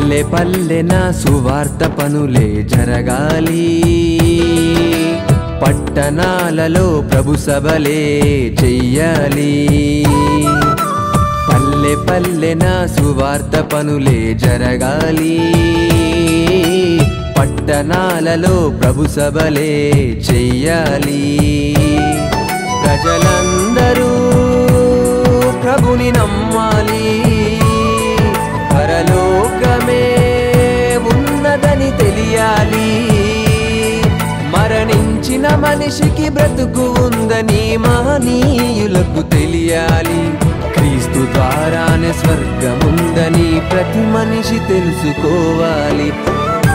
పల్లె పల్లెన సువార్త పనులే జరగాలి పట్టణాలలో ప్రభు సభలే చెయ్యాలి పల్లె పల్లెన సువార్త పనులే జరగాలి పట్టణాలలో ప్రభు సభలే చెయ్యాలి ప్రజలందరూ ప్రభుని నమ్మాలి పరలోకమే ఉన్నదని తెలియాలి మరణించిన మనిషికి బ్రతుకు ఉందని మహనీయులకు తెలియాలి క్రీస్తు ద్వారానే స్వర్గముందని ప్రతి మనిషి తెలుసుకోవాలి